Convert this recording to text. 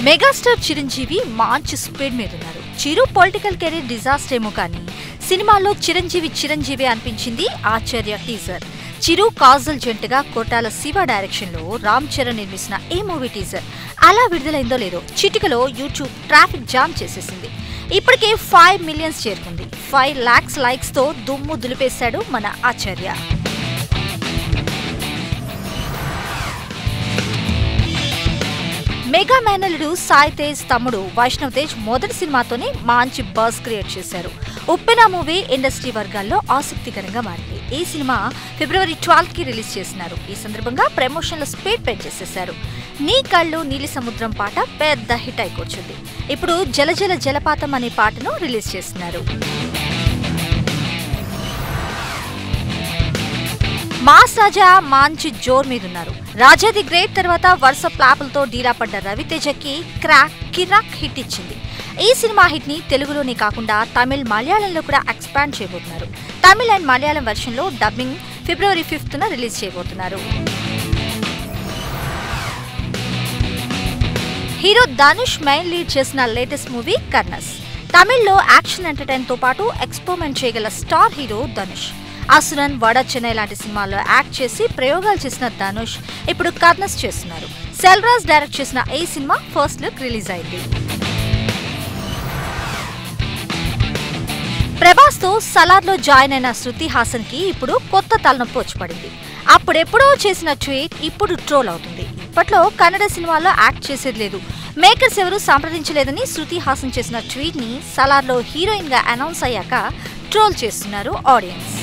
megastar Chiranjeevi మంచి speed మీద ఉన్నారు చిరు పొలిటికల్ కెరీర్ డిజాస్టర్ ఏమో కానీ సినిమాలో చిరంజీవి చిరంజీవి అనిపించింది ఆచార్య టీజర్ చిరు కాజల్ జంటగా కోటాల శివ డైరెక్షన్ లో రామ్ చరణ్ నిర్మిస్తున్న ఈ మూవీ టీజర్ అలా విడుదలైందో లేదో చిటికలో యూట్యూబ్ ట్రాఫిక్ జామ్ చేసేసింది ఇప్పటికే ఫైవ్ మిలియన్స్ చేరుకుంది ఫైవ్ లాక్స్ లైక్స్ తో దుమ్ము దులిపేశాడు మన ఆచార్య మెగా మేనలుడు సాయి తేజ్ తమ్ముడు వైష్ణవ్ తేజ్ మొదటి సినిమాతోనే మంచి బజ్ క్రియేట్ చేశారు ఉప్పెన మూవీ ఇండస్ట్రీ వర్గాల్లో ఆసక్తికరంగా మారింది ఈ సినిమా ఫిబ్రవరి ట్వెల్త్ కి రిలీజ్ చేస్తున్నారు ఈ సందర్భంగా ప్రమోషన్ల స్పీడ్ పెంచేసేశారు నీ కళ్ళు నీలి సముద్రం పాట పెద్ద హిట్ అయి కూర్చుంది ఇప్పుడు జలజల జలపాతం అనే పాటను రిలీజ్ చేస్తున్నారు మాస్ రాజా మంచి జోర్ మీద ఉన్నారు రాజా ది గ్రేట్ తర్వాత వరుస ప్లాపులతో డీలా పడ్డ రవితేజకి క్రాక్ కిరాక్ హిట్ ఇచ్చింది ఈ సినిమా హిట్ ని తెలుగులోనే కాకుండా తమిళ్ మలయాళంలో కూడా ఎక్స్పాండ్ చేయబోతున్నారు తమిళ్ అండ్ మలయాళం వెర్షన్ లో డబ్బింగ్ ఫిబ్రవరి ఫిఫ్త్ న రిలీజ్ చేయబోతున్నారు హీరో ధనుష్ మెయిన్ లీడ్ చేసిన లేటెస్ట్ మూవీ కర్నస్ తమిళ్లో యాక్షన్ ఎంటర్టైన్ తో పాటు ఎక్స్పెరిమెంట్ చేయగల స్టార్ హీరో ధనుష్ అసురన్ వడ చెన్నై లాంటి సినిమాల్లో యాక్ట్ చేసి ప్రయోగాలు చేసిన ధనుష్ ఇప్పుడు కర్నస్ చేస్తున్నారు సెల్రాజ్ డైరెక్ట్ చేసిన ఈ సినిమా ఫస్ట్ లుక్ రిలీజ్ అయింది ప్రభాస్ తో సలార్ లో జాయిన్ అయిన శృతి హాసన్ కి ఇప్పుడు కొత్త తలనొప్పి వచ్చి పడింది అప్పుడెప్పుడో చేసిన ట్వీట్ ఇప్పుడు ట్రోల్ అవుతుంది ఇప్పట్లో కన్నడ సినిమాలో యాక్ట్ చేసేది లేదు మేకర్స్ ఎవరు సంప్రదించలేదని శృతి హాసన్ చేసిన ట్వీట్ ని సలార్ లో హీరోయిన్ గా అనౌన్స్ అయ్యాక ట్రోల్ చేస్తున్నారు ఆడియన్స్